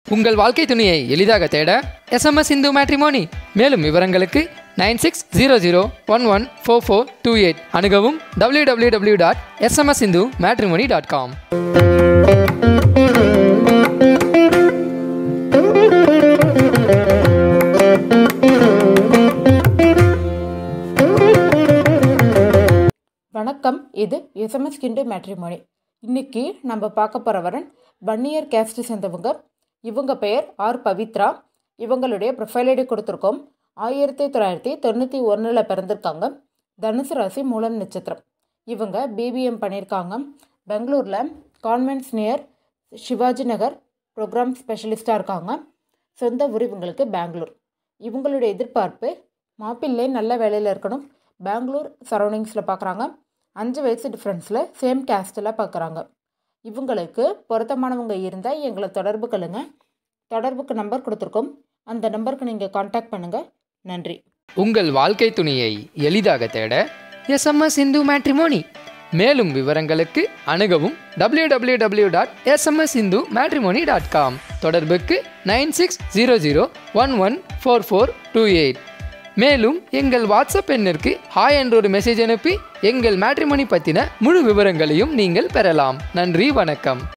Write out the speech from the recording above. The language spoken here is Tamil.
உங்கள் வாழ்க்கை துணையை எளிதாக தேட எஸ்எம்எஸ் இந்து மேட்ரிமோனி மேலும் விவரங்களுக்கு nine six zero zero one one four four two eight அணுகவும் W W W dot SMS Hindu matrimony dot com வணக்கம் இது எஸ்எம்எஸ் கிண்டு மேட்ரிமோனி இன்னைக்கு நம்ம பார்க்க போகிறவரன் வன்னியர் கேஸ்ட் சேர்ந்தவங்க இவங்க பெயர் ஆர் பவித்ரா இவங்களுடைய ப்ரொஃபைல் ஐடி கொடுத்துருக்கோம் ஆயிரத்தி தொள்ளாயிரத்தி தொண்ணூற்றி ஒன்றில் பிறந்திருக்காங்க தனுசு ராசி மூலம் நட்சத்திரம் இவங்க பிபிஎம் பண்ணியிருக்காங்க பெங்களூரில் convents near Shivaji Nagar program ஸ்பெஷலிஸ்ட்டாக இருக்காங்க சொந்த ஊர் இவங்களுக்கு பெங்களூர் இவங்களுடைய எதிர்பார்ப்பு மாப்பிள்ளை நல்ல வேலையில் இருக்கணும் பெங்களூர் சரௌண்டிங்ஸில் பார்க்குறாங்க அஞ்சு வயசு டிஃப்ரென்ஸில் சேம் கேஸ்டில் பார்க்குறாங்க இவங்களுக்கு பொருத்தமானவங்க இருந்தால் எங்களை தொடர்பு கொள்ளுங்க தொடர்புக்கு நம்பர் கொடுத்துருக்கோம் அந்த நம்பருக்கு நீங்கள் காண்டாக்ட் பண்ணுங்கள் நன்றி உங்கள் வாழ்க்கை துணையை எளிதாக தேட எஸ்எம்எஸ் இந்து மேட்ரிமோனி மேலும் விவரங்களுக்கு அணுகவும் W W W dot SMS Hindu matrimony dot com தொடர்புக்கு nine six zero zero one one four four two eight மேலும் எங்கள் வாட்ஸ்அப் எண்ணிற்கு ஹாய் என்ற ஒரு மெசேஜ் அனுப்பி எங்கள் மேட்ரிமோனி பற்றின முழு விவரங்களையும் நீங்கள் பெறலாம் நன்றி வணக்கம்